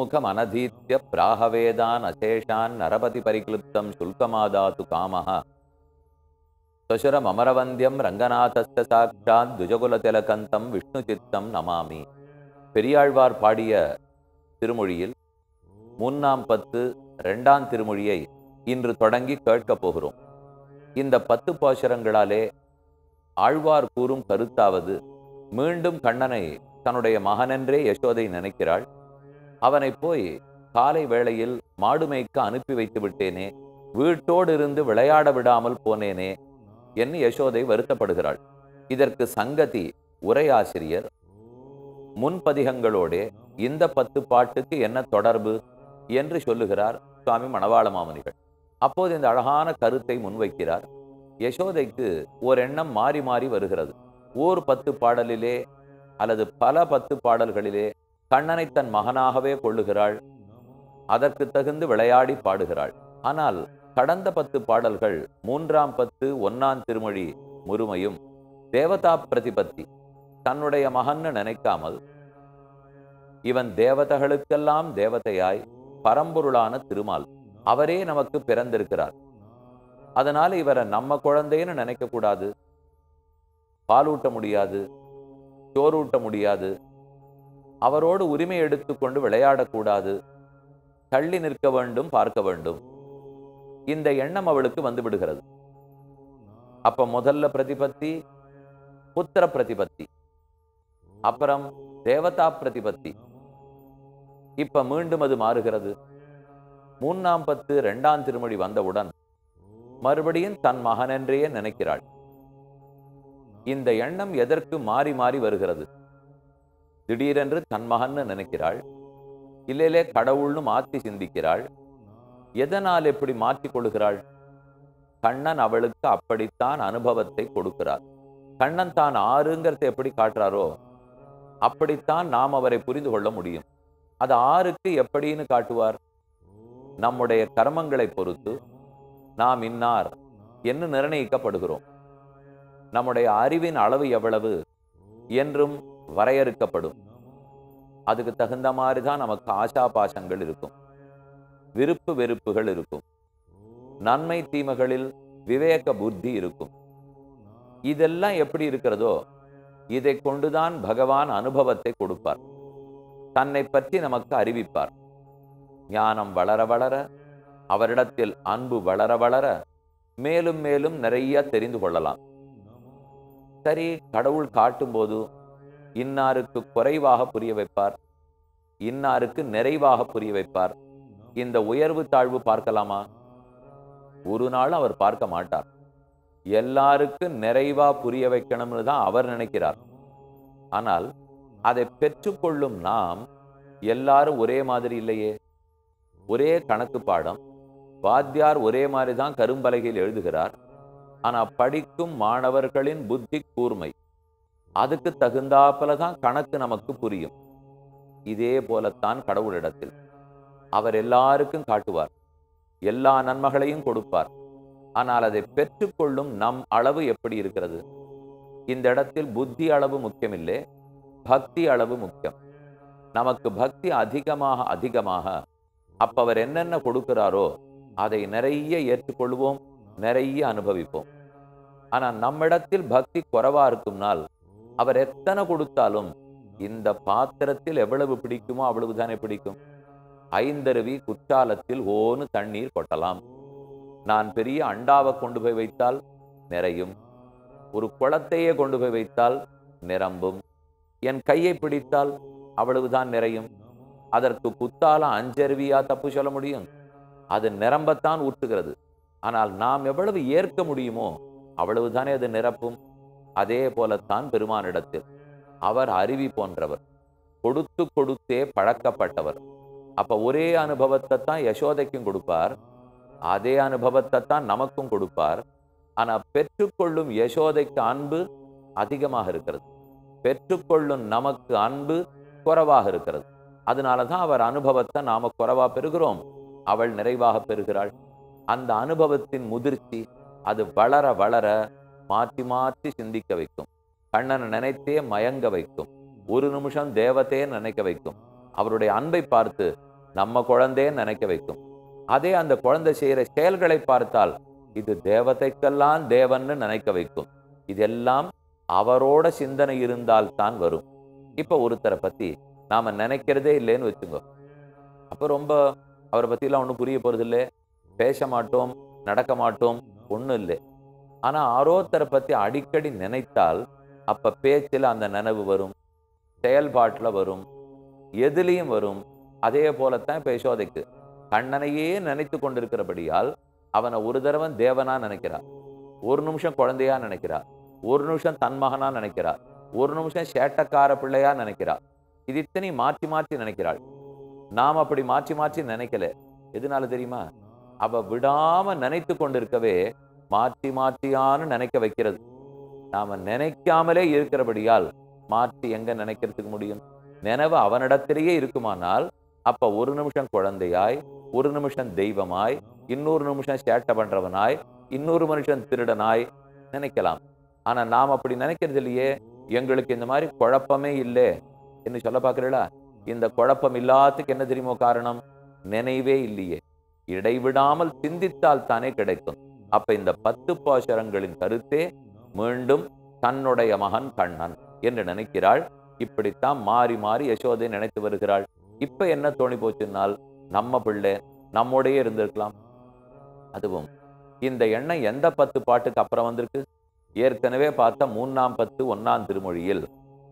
முகம் அனதீத்ய பிராகவேதான் அசேஷான் நரபதி பரிக்ளுப்தம் சுல்கமாதாத்து காமஹ சசுரம் அமரவந்தியம் ரங்கநாதஸ்த சாட்சாத் துஜகுல திலகந்தம் விஷ்ணு சித்தம் நமாமி பெரியாழ்வார் பாடிய திருமொழியில் மூன்றாம் பத்து ரெண்டாம் திருமொழியை இன்று தொடங்கி கேட்கப் போகிறோம் இந்த பத்து பாசுரங்களாலே ஆழ்வார் கூறும் கருத்தாவது மீண்டும் கண்ணனை தன்னுடைய மகனென்றே யசோதை நினைக்கிறாள் அவனை போய் காலை வேளையில் மாடு மேய்க்க அனுப்பி வைத்து விட்டேனே வீட்டோடு இருந்து விளையாட விடாமல் போனேனே என்று யசோதை வருத்தப்படுகிறாள் இதற்கு சங்கதி உரையாசிரியர் முன்பதிகங்களோடே இந்த பத்து பாட்டுக்கு என்ன தொடர்பு என்று சொல்லுகிறார் சுவாமி மணவாள மாமுனிகள் அப்போது இந்த அழகான கருத்தை முன்வைக்கிறார் யசோதைக்கு ஓர் எண்ணம் மாறி மாறி வருகிறது ஓர் பத்து பாடலிலே அல்லது பல பத்து பாடல்களிலே கண்ணனை தன் மகனாகவே கொள்ளுகிறாள் அதற்கு தகுந்து விளையாடி பாடுகிறாள் ஆனால் கடந்த பத்து பாடல்கள் மூன்றாம் பத்து ஒன்னாம் திருமொழி முருமையும் தேவதா பிரதிபத்தி தன்னுடைய மகன்னு நினைக்காமல் இவன் தேவதைகளுக்கெல்லாம் தேவதையாய் பரம்பொருளான திருமால் அவரே நமக்கு பிறந்திருக்கிறார் அதனால இவரை நம்ம குழந்தைன்னு நினைக்க கூடாது பாலூட்ட முடியாது சோறூட்ட முடியாது அவரோடு உரிமை எடுத்துக்கொண்டு விளையாடக்கூடாது தள்ளி நிற்க வேண்டும் பார்க்க வேண்டும் இந்த எண்ணம் அவளுக்கு வந்து விடுகிறது அப்ப முதல்ல பிரதிபத்தி புத்திர பிரதிபத்தி அப்புறம் தேவதா பிரதிபத்தி இப்ப மீண்டும் அது மாறுகிறது மூன்றாம் பத்து இரண்டாம் திருமொழி வந்தவுடன் மறுபடியும் தன் மகனென்றே நினைக்கிறாள் இந்த எண்ணம் எதற்கு மாறி மாறி வருகிறது திடீரென்று தன் மகன்னு நினைக்கிறாள் இல்லையிலே கடவுள்னு மாற்றி சிந்திக்கிறாள் எதனால் எப்படி மாற்றிக் கொள்கிறாள் கண்ணன் அவளுக்கு அப்படித்தான் அனுபவத்தை கொடுக்கிறார் கண்ணன் தான் ஆறுங்கிறத எப்படி காட்டுறாரோ அப்படித்தான் நாம் அவரை புரிந்து கொள்ள முடியும் அது ஆறுக்கு எப்படின்னு காட்டுவார் நம்முடைய கர்மங்களை பொறுத்து நாம் இன்னார் என்று நிர்ணயிக்கப்படுகிறோம் நம்முடைய அறிவின் அளவு எவ்வளவு என்றும் வரையறுக்கப்படும் அதுக்கு தகுந்த மாதிரி தான் நமக்கு ஆசா பாசங்கள் இருக்கும் விருப்பு வெறுப்புகள் இருக்கும் நன்மை தீமைகளில் விவேக புத்தி இருக்கும் இதெல்லாம் எப்படி இருக்கிறதோ இதை கொண்டுதான் பகவான் அனுபவத்தை கொடுப்பார் தன்னை பற்றி நமக்கு அறிவிப்பார் ஞானம் வளர வளர அவரிடத்தில் அன்பு வளர வளர மேலும் மேலும் நிறைய தெரிந்து கொள்ளலாம் சரி கடவுள் காட்டும்போது இன்னாருக்கு குறைவாக புரிய வைப்பார் இன்னாருக்கு நிறைவாக புரிய வைப்பார் இந்த உயர்வு தாழ்வு பார்க்கலாமா ஒரு நாள் அவர் பார்க்க மாட்டார் எல்லாருக்கும் நிறைவா புரிய வைக்கணும்னு தான் அவர் நினைக்கிறார் ஆனால் அதை பெற்றுக்கொள்ளும் நாம் எல்லாரும் ஒரே மாதிரி இல்லையே ஒரே கணக்கு பாடம் வாத்தியார் ஒரே மாதிரி தான் கரும்பலகையில் எழுதுகிறார் ஆனா படிக்கும் மாணவர்களின் புத்தி கூர்மை அதுக்கு தகுந்தாப்புல தான் கணக்கு நமக்கு புரியும் இதே போலத்தான் கடவுளிடத்தில் அவர் எல்லாருக்கும் காட்டுவார் எல்லா நன்மைகளையும் கொடுப்பார் ஆனால் அதை பெற்றுக்கொள்ளும் நம் அளவு எப்படி இருக்கிறது இந்த இடத்தில் புத்தி அளவு முக்கியமில்லை பக்தி அளவு முக்கியம் நமக்கு பக்தி அதிகமாக அதிகமாக அப்ப அவர் என்னென்ன கொடுக்கிறாரோ அதை நிறைய ஏற்றுக்கொள்வோம் நிறைய அனுபவிப்போம் ஆனா நம்மிடத்தில் பக்தி குறைவா இருக்கும்னால் அவர் எத்தனை கொடுத்தாலும் இந்த பாத்திரத்தில் எவ்வளவு பிடிக்குமோ அவ்வளவுதானே பிடிக்கும் ஐந்தருவி குற்றாலத்தில் ஓன்னு தண்ணீர் கொட்டலாம் நான் பெரிய அண்டாவை கொண்டு போய் வைத்தால் நிறையும் ஒரு குளத்தையே கொண்டு போய் வைத்தால் நிரம்பும் என் கையை பிடித்தால் அவ்வளவுதான் நிறையும் அதற்கு குத்தால அஞ்சருவியா தப்பு சொல்ல முடியும் அது நிரம்பத்தான் ஊற்றுகிறது ஆனால் நாம் எவ்வளவு ஏற்க முடியுமோ அவ்வளவுதானே அது நிரப்பும் அதே போலத்தான் பெருமானிடத்தில் அவர் அருவி போன்றவர் கொடுத்து கொடுத்தே பழக்கப்பட்டவர் அப்ப ஒரே அனுபவத்தை தான் யசோதைக்கும் கொடுப்பார் அதே அனுபவத்தை தான் நமக்கும் கொடுப்பார் ஆனா பெற்றுக்கொள்ளும் யசோதைக்கு அன்பு அதிகமாக இருக்கிறது பெற்றுக்கொள்ளும் நமக்கு அன்பு குறைவாக இருக்கிறது அதனால தான் அவர் அனுபவத்தை நாம குறைவா பெறுகிறோம் அவள் நிறைவாக பெறுகிறாள் அந்த அனுபவத்தின் முதிர்ச்சி அது வளர வளர மாற்றி மாற்றி சிந்திக்க வைக்கும் கண்ணனை நினைத்தே மயங்க வைக்கும் ஒரு நிமிஷம் தேவத்தையே நினைக்க வைக்கும் அவருடைய அன்பை பார்த்து நம்ம குழந்தைன்னு நினைக்க வைக்கும் அதே அந்த குழந்தை செய்யற செயல்களை பார்த்தால் இது தேவதைக்கெல்லாம் தேவன்னு நினைக்க வைக்கும் இதெல்லாம் அவரோட சிந்தனை இருந்தால் தான் வரும் இப்ப ஒருத்தரை பத்தி நாம நினைக்கிறதே இல்லைன்னு வச்சுங்க அப்ப ரொம்ப அவரை பத்திலாம் ஒன்றும் புரிய போறது இல்லை பேச மாட்டோம் நடக்க மாட்டோம் ஒன்றும் இல்லை ஆனா ஆரோத்தரை பத்தி அடிக்கடி நினைத்தால் அப்ப பேச்சில் அந்த நினைவு வரும் செயல்பாட்டுல வரும் எதுலேயும் வரும் அதே போலத்தான் இப்ப யசோதைக்கு கண்ணனையே நினைத்து கொண்டிருக்கிறபடியால் அவனை ஒரு தடவை தேவனா நினைக்கிறா ஒரு நிமிஷம் குழந்தையா நினைக்கிறா ஒரு நிமிஷம் தன் மகனா நினைக்கிறா ஒரு நிமிஷம் சேட்டக்கார பிள்ளையா நினைக்கிறா இது இத்தனை மாற்றி மாற்றி நினைக்கிறாள் நாம் அப்படி மாற்றி மாற்றி நினைக்கல எதனால தெரியுமா அவ விடாம நினைத்து கொண்டிருக்கவே மாற்றி மாற்றியான்னு நினைக்க வைக்கிறது நாம நினைக்காமலே இருக்கிறபடியால் மாற்றி எங்க நினைக்கிறதுக்கு முடியும் நினைவு அவனிடத்திலேயே இருக்குமானால் அப்ப ஒரு நிமிஷம் குழந்தையாய் ஒரு நிமிஷம் தெய்வமாய் இன்னொரு நிமிஷம் சேட்டை பண்றவனாய் இன்னொரு மனுஷன் திருடனாய் நினைக்கலாம் ஆனா நாம் அப்படி நினைக்கிறது இல்லையே எங்களுக்கு இந்த மாதிரி குழப்பமே இல்லை என்று சொல்ல பார்க்கிறீங்களா இந்த குழப்பம் இல்லாததுக்கு என்ன தெரியுமோ காரணம் நினைவே இல்லையே இடைவிடாமல் சிந்தித்தால் தானே கிடைக்கும் அப்ப இந்த பத்து பாசரங்களின் கருத்தே மீண்டும் தன்னுடைய மகன் கண்ணன் என்று நினைக்கிறாள் இப்படித்தான் மாறி மாறி யசோதை நினைத்து வருகிறாள் இப்ப என்ன தோணி போச்சுன்னால் நம்ம பிள்ளை நம்மோடையே இருந்திருக்கலாம் அதுவும் இந்த எண்ணம் எந்த பத்து பாட்டுக்கு அப்புறம் வந்திருக்கு ஏற்கனவே பார்த்த மூணாம் பத்து ஒன்னாம் திருமொழியில்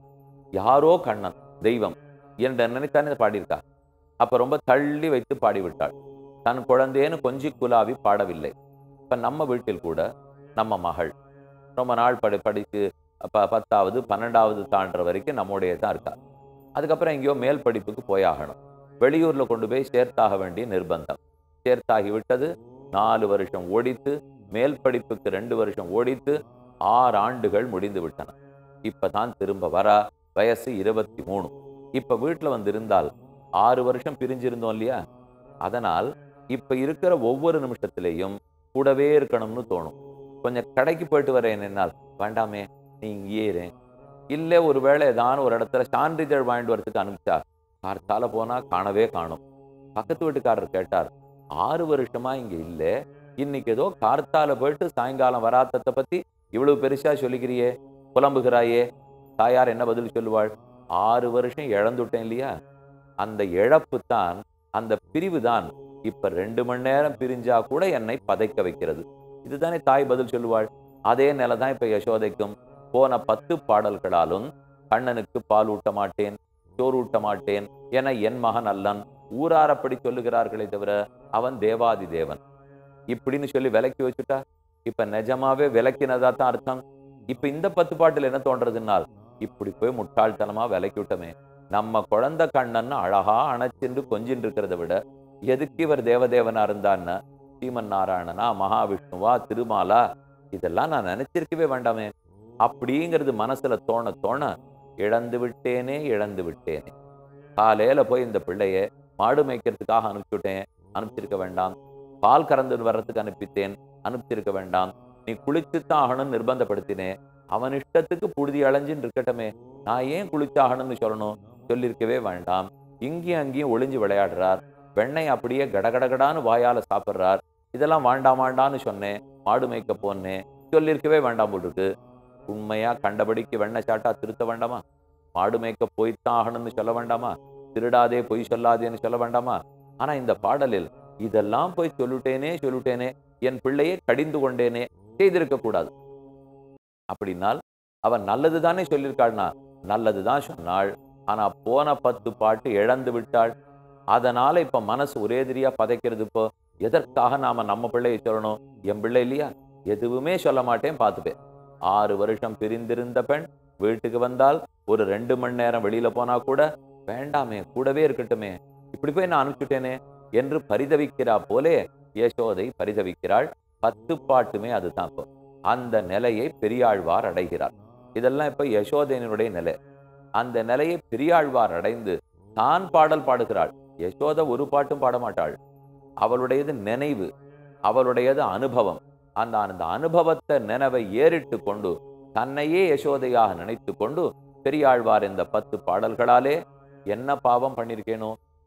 யாரோ கண்ணன் தெய்வம் என்ற நினைத்தானே பாடியிருக்கா அப்ப ரொம்ப தள்ளி வைத்து பாடிவிட்டாள் தன் குழந்தைன்னு கொஞ்சி குலாவி பாடவில்லை இப்ப நம்ம வீட்டில் கூட நம்ம மகள் ரொம்ப நாள் படி படித்து ப பத்தாவது பன்னெண்டாவது தாண்டுற வரைக்கும் நம்முடைய தான் இருக்கா அதுக்கப்புறம் எங்கேயோ மேல் படிப்புக்கு போயாகணும் வெளியூர்ல கொண்டு போய் சேர்த்தாக வேண்டிய நிர்பந்தம் சேர்த்தாகி விட்டது நாலு வருஷம் ஓடித்து மேல் படிப்புக்கு ரெண்டு வருஷம் ஓடித்து ஆறு ஆண்டுகள் முடிந்து விட்டன இப்பதான் திரும்ப வர வயசு இருபத்தி மூணு இப்ப வீட்டுல வந்து இருந்தால் ஆறு வருஷம் பிரிஞ்சிருந்தோம் இல்லையா அதனால் இப்ப இருக்கிற ஒவ்வொரு நிமிஷத்திலேயும் கூடவே இருக்கணும்னு தோணும் கொஞ்சம் கடைக்கு போயிட்டு வரேன் என்னால் வேண்டாமே நீ இங்கேயே இரு இல்லை ஒருவேளை ஏதான ஒரு இடத்துல சான்றிதழ் வாங்கிட்டு வரதுக்கு அனுப்பிச்சா கார்த்தால போனா காணவே காணும் பக்கத்து வீட்டுக்காரர் கேட்டார் ஆறு வருஷமா இங்க இல்லை இன்னைக்கு ஏதோ கார்த்தால போயிட்டு சாயங்காலம் வராத்தத்தை பத்தி இவ்வளவு பெருசா சொல்லிக்கிறியே புலம்புகிறாயே தாயார் என்ன பதில் சொல்லுவாள் ஆறு வருஷம் இழந்துட்டேன் இல்லையா அந்த இழப்பு தான் அந்த பிரிவு தான் இப்ப ரெண்டு மணி நேரம் பிரிஞ்சா கூட என்னை பதைக்க வைக்கிறது இதுதானே தாய் பதில் சொல்லுவாள் அதே நிலை தான் இப்ப யசோதைக்கும் போன பத்து பாடல்களாலும் கண்ணனுக்கு பால் ஊட்ட மாட்டேன் சோறு ஊட்ட மாட்டேன் என என் மகன் அல்லன் ஊராரப்படி சொல்லுகிறார்களே தவிர அவன் தேவாதி தேவன் இப்படின்னு சொல்லி விலக்கி வச்சுட்டா இப்ப நிஜமாவே விலக்கினதா தான் அர்த்தம் இப்ப இந்த பத்து பாட்டுல என்ன தோன்றதுனால் இப்படி போய் முட்டாள்தனமா விலக்கி விட்டமே நம்ம குழந்தை கண்ணன் அழகா அணைச்சின்று கொஞ்சின்னு இருக்கிறத விட எதுக்கு இவர் தேவதேவனா இருந்தான்னு ஸ்ரீமன் நாராயணனா மகாவிஷ்ணுவா திருமாலா இதெல்லாம் நான் நினைச்சிருக்கவே வேண்டாமே அப்படிங்கிறது மனசுல தோண தோண இழந்து விட்டேனே இழந்து விட்டேனே காலையில போய் இந்த பிள்ளைய மாடு மேய்க்கிறதுக்காக அனுப்பிச்சுட்டேன் அனுப்பிச்சிருக்க வேண்டாம் பால் கறந்து வர்றதுக்கு அனுப்பித்தேன் அனுப்பிச்சிருக்க வேண்டாம் நீ குளிச்சுத்தான் ஆகணும்னு நிர்பந்தப்படுத்தினேன் அவன் இஷ்டத்துக்கு புழுதி அலைஞ்சுன்னு இருக்கட்டுமே நான் ஏன் குளிச்சாகணும்னு சொல்லணும் சொல்லியிருக்கவே வேண்டாம் இங்கேயும் அங்கேயும் ஒளிஞ்சு விளையாடுறார் வெண்ணெய் அப்படியே கடகடகடான்னு வாயால சாப்பிட்றார் இதெல்லாம் வேண்டாம் வேண்டான்னு சொன்னேன் மாடு மேய்க்க போனேன் சொல்லியிருக்கவே வேண்டாம் போல் இருக்கு உண்மையா கண்டபடிக்கு வெண்ணெய் சாட்டா திருத்த வேண்டாமா மாடு மேய்க்க போய்த்தான் ஆகணும்னு சொல்ல வேண்டாமா திருடாதே பொய் சொல்லாதேன்னு சொல்ல வேண்டாமா ஆனா இந்த பாடலில் இதெல்லாம் போய் சொல்லிட்டேனே சொல்லிட்டேனே என் பிள்ளையை கடிந்து கொண்டேனே செய்திருக்க கூடாது அப்படின்னால் அவன் நல்லது தானே சொல்லியிருக்காள்னா நல்லது தான் சொன்னாள் ஆனா போன பத்து பாட்டு இழந்து விட்டாள் அதனால இப்ப மனசு ஒரே திரியா பதைக்கிறது இப்போ எதற்காக நாம நம்ம பிள்ளையை சொல்லணும் என் பிள்ளை இல்லையா எதுவுமே சொல்ல மாட்டேன் பார்த்துப்பேன் ஆறு வருஷம் பிரிந்திருந்த பெண் வீட்டுக்கு வந்தால் ஒரு ரெண்டு மணி நேரம் வெளியில போனா கூட வேண்டாமே கூடவே இருக்கட்டுமே இப்படி போய் நான் அனுப்பிச்சுட்டேனே என்று பரிதவிக்கிறா போலே யசோதை பரிதவிக்கிறாள் பத்து பாட்டுமே அதுதான் இப்போ அந்த நிலையை பெரியாழ்வார் அடைகிறார் இதெல்லாம் இப்ப யசோதையினுடைய நிலை அந்த நிலையை பெரியாழ்வார் அடைந்து தான் பாடல் பாடுகிறாள் யசோத ஒரு பாட்டும் பாட மாட்டாள் அவளுடையது நினைவு அவளுடையது அனுபவம் அந்த அந்த அனுபவத்தை நினைவை ஏறிட்டு கொண்டு தன்னையே யசோதையாக நினைத்து கொண்டு பெரியாழ்வார் இந்த பத்து பாடல்களாலே என்ன பாவம் பண்ணியிருக்கேனோ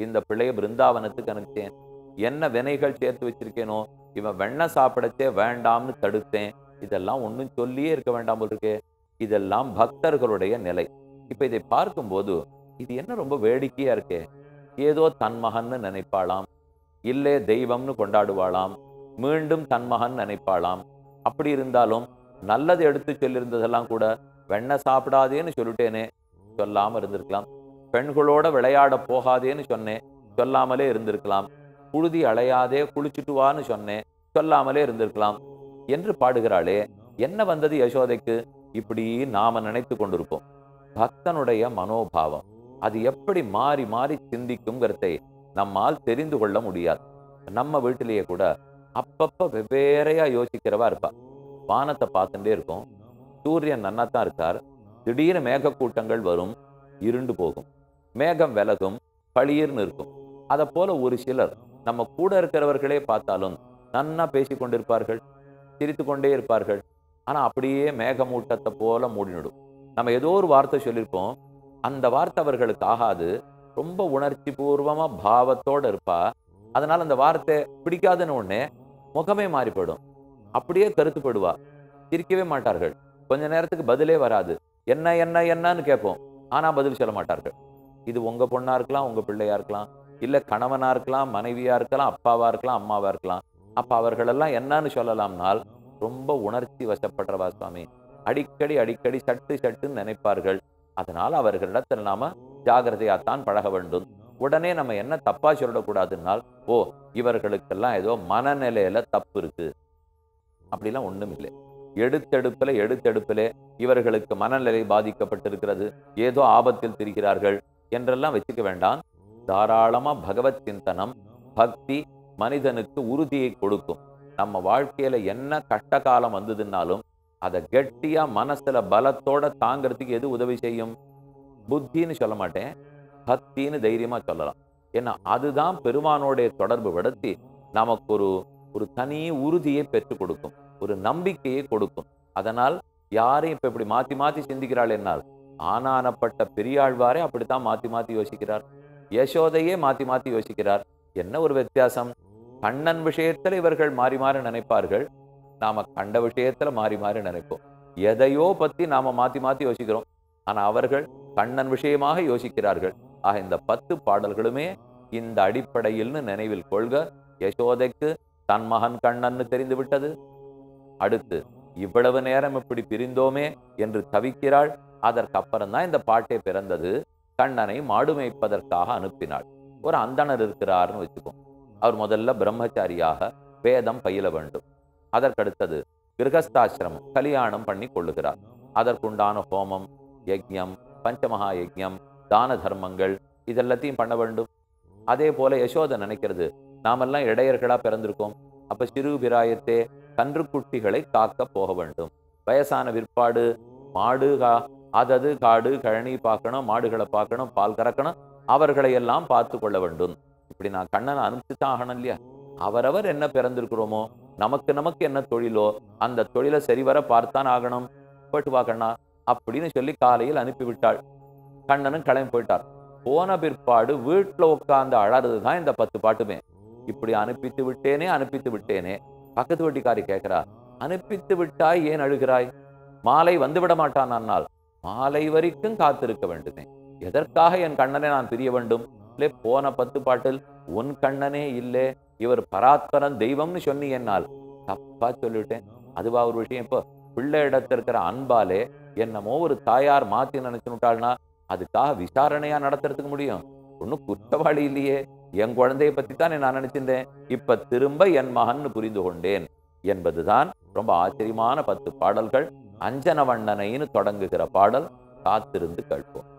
இந்த பிள்ளைய பிருந்தாவனத்துக்கு அனுப்பிச்சேன் என்ன வினைகள் சேர்த்து வச்சிருக்கேனோ இவன் வெண்ணெய் சாப்பிடச்சே வேண்டாம்னு தடுத்தேன் இதெல்லாம் ஒன்றும் சொல்லியே இருக்க வேண்டாம் போல் இருக்கே இதெல்லாம் பக்தர்களுடைய நிலை இப்ப இதை பார்க்கும்போது இது என்ன ரொம்ப வேடிக்கையா இருக்கே ஏதோ தன் மகன்னு நினைப்பாளாம் இல்லே தெய்வம்னு கொண்டாடுவாளாம் மீண்டும் தன் மகன் நினைப்பாளாம் அப்படி இருந்தாலும் நல்லது எடுத்து சொல்லியிருந்ததெல்லாம் கூட வெண்ணெய் சாப்பிடாதேன்னு சொல்லிட்டேனே சொல்லாம இருந்திருக்கலாம் பெண்களோட விளையாட போகாதேன்னு சொன்னேன் சொல்லாமலே இருந்திருக்கலாம் புழுதி அலையாதே குளிச்சுட்டு வான்னு சொன்னேன் சொல்லாமலே இருந்திருக்கலாம் என்று பாடுகிறாளே என்ன வந்தது யசோதைக்கு இப்படி நாம நினைத்து கொண்டிருப்போம் பக்தனுடைய மனோபாவம் அது எப்படி மாறி மாறி சிந்திக்குங்கிறதை நம்மால் தெரிந்து கொள்ள முடியாது நம்ம வீட்டிலேயே கூட அப்பப்ப வெவ்வேறையா யோசிக்கிறவா இருப்பா வானத்தை பார்த்துட்டே இருக்கும் சூரியன் நன்னாத்தான் இருக்கார் திடீர்னு மேகக்கூட்டங்கள் வரும் இருண்டு போகும் மேகம் விலகும் பளிர்னு இருக்கும் அதை போல ஒரு சிலர் நம்ம கூட இருக்கிறவர்களே பார்த்தாலும் நன்னா பேசி கொண்டிருப்பார்கள் சிரித்து கொண்டே இருப்பார்கள் ஆனா அப்படியே மேகமூட்டத்தை போல மூடிவிடும் நம்ம ஏதோ ஒரு வார்த்தை சொல்லியிருப்போம் அந்த வார்த்தை அவர்களுக்கு ஆகாது ரொம்ப உணர்ச்சி பூர்வமா பாவத்தோட இருப்பா அதனால அந்த வார்த்தை பிடிக்காதுன்னு உடனே முகமே மாறி போயிடும் அப்படியே கருத்துப்படுவா சிரிக்கவே மாட்டார்கள் கொஞ்ச நேரத்துக்கு பதிலே வராது என்ன என்ன என்னன்னு கேட்போம் ஆனா பதில் சொல்ல மாட்டார்கள் இது உங்க பொண்ணா இருக்கலாம் உங்க பிள்ளையா இருக்கலாம் இல்ல கணவனா இருக்கலாம் மனைவியா இருக்கலாம் அப்பாவா இருக்கலாம் அம்மாவா இருக்கலாம் அப்ப அவர்களெல்லாம் என்னன்னு சொல்லலாம்னால் ரொம்ப உணர்ச்சி வசப்படுறவா சுவாமி அடிக்கடி அடிக்கடி சட்டு சட்டுன்னு நினைப்பார்கள் அதனால் அவர்களிடத்தில் நாம ஜாகிரதையாத்தான் பழக வேண்டும் உடனே நம்ம என்ன தப்பா சொல்லக்கூடாதுன்னால் ஓ இவர்களுக்கெல்லாம் ஏதோ மனநிலையில தப்பு இருக்கு அப்படிலாம் ஒண்ணும் இல்லை எடுத்தெடுப்பில் எடுத்தெடுப்பிலே இவர்களுக்கு மனநிலை பாதிக்கப்பட்டிருக்கிறது ஏதோ ஆபத்தில் திரிகிறார்கள் என்றெல்லாம் வச்சுக்க வேண்டாம் தாராளமா பகவத் சிந்தனம் பக்தி மனிதனுக்கு உறுதியை கொடுக்கும் நம்ம வாழ்க்கையில என்ன கஷ்ட காலம் வந்ததுன்னாலும் அதை கெட்டியா மனசுல பலத்தோட தாங்கிறதுக்கு எது உதவி செய்யும் புத்தின்னு சொல்ல மாட்டேன் பக்தின்னு தைரியமா சொல்லலாம் ஏன்னா அதுதான் பெருமானோடைய தொடர்பு படுத்தி நமக்கு ஒரு ஒரு தனி உறுதியை பெற்றுக் கொடுக்கும் ஒரு நம்பிக்கையை கொடுக்கும் அதனால் யாரையும் இப்ப இப்படி மாத்தி மாத்தி சிந்திக்கிறாள் என்னால் ஆனானப்பட்ட பெரியாழ்வாரே அப்படித்தான் மாத்தி மாத்தி யோசிக்கிறார் யசோதையே மாத்தி மாத்தி யோசிக்கிறார் என்ன ஒரு வித்தியாசம் கண்ணன் விஷயத்துல இவர்கள் மாறி மாறி நினைப்பார்கள் நாம கண்ட விஷயத்துல மாறி மாறி நினைப்போம் எதையோ பத்தி நாம மாத்தி மாத்தி யோசிக்கிறோம் ஆனா அவர்கள் கண்ணன் விஷயமாக யோசிக்கிறார்கள் ஆக இந்த பத்து பாடல்களுமே இந்த அடிப்படையில்னு நினைவில் கொள்க யசோதைக்கு தன் மகன் கண்ணன்னு தெரிந்து விட்டது அடுத்து இவ்வளவு நேரம் இப்படி பிரிந்தோமே என்று தவிக்கிறாள் அதற்கப்புறம் தான் இந்த பாட்டே பிறந்தது கண்ணனை மாடு மேய்ப்பதற்காக அனுப்பினாள் ஒரு அந்தணர் இருக்கிறார்னு வச்சுக்கோ அவர் முதல்ல பிரம்மச்சாரியாக வேதம் பயில வேண்டும் அதற்கடுத்தது கிரகஸ்தாசிரமம் கல்யாணம் பண்ணி கொள்ளுகிறார் அதற்குண்டான ஹோமம் யஜ்யம் பஞ்சமகா யஜ்யம் தான தர்மங்கள் இதெல்லாத்தையும் பண்ண வேண்டும் அதே போல யசோதை நினைக்கிறது நாமெல்லாம் இடையர்களா பிறந்திருக்கோம் அப்ப சிறு பிராயத்தே கன்றுக்குட்டிகளை காக்க போக வேண்டும் வயசான விற்பாடு மாடு கா அதது காடு கழனி பார்க்கணும் மாடுகளை பார்க்கணும் பால் கறக்கணும் அவர்களை எல்லாம் பார்த்து கொள்ள வேண்டும் இப்படி நான் கண்ணனை அனுப்பிச்சு தான் ஆகணும் இல்லையா அவரவர் என்ன பிறந்திருக்கிறோமோ நமக்கு நமக்கு என்ன தொழிலோ அந்த தொழிலை சரிவர பார்த்தான் ஆகணும் போயிட்டு வா கண்ணா அப்படின்னு சொல்லி காலையில் அனுப்பி விட்டாள் கண்ணனும் கிளம்பி போயிட்டார் போன பிற்பாடு வீட்டுல உட்கார்ந்து அழறது தான் இந்த பத்து பாட்டுமே இப்படி அனுப்பித்து விட்டேனே அனுப்பித்து விட்டேனே பக்கத்து வீட்டுக்காரி கேட்கிறா அனுப்பித்து விட்டாய் ஏன் அழுகிறாய் மாலை வந்து விட மாட்டான் அன்னால் மாலை வரைக்கும் காத்திருக்க வேண்டுமே எதற்காக என் கண்ணனை நான் பிரிய வேண்டும் இல்லை போன பத்து பாட்டில் உன் கண்ணனே இல்லே இவர் பராத்பரன் தெய்வம்னு சொன்னி என்னால் தப்பா சொல்லிட்டேன் அதுவா ஒரு விஷயம் இப்போ பிள்ளை இடத்துல இருக்கிற அன்பாலே என்னமோ ஒரு தாயார் மாத்தி நினைச்சுட்டாள்னா அதுக்காக விசாரணையா நடத்துறதுக்கு முடியும் ஒன்றும் குற்றவாளி இல்லையே என் குழந்தைய பத்தி தானே நான் நினைச்சிருந்தேன் இப்ப திரும்ப என் மகன் புரிந்து கொண்டேன் என்பதுதான் ரொம்ப ஆச்சரியமான பத்து பாடல்கள் அஞ்சனவண்ணனைன்னு தொடங்குகிற பாடல் காத்திருந்து கேட்போம்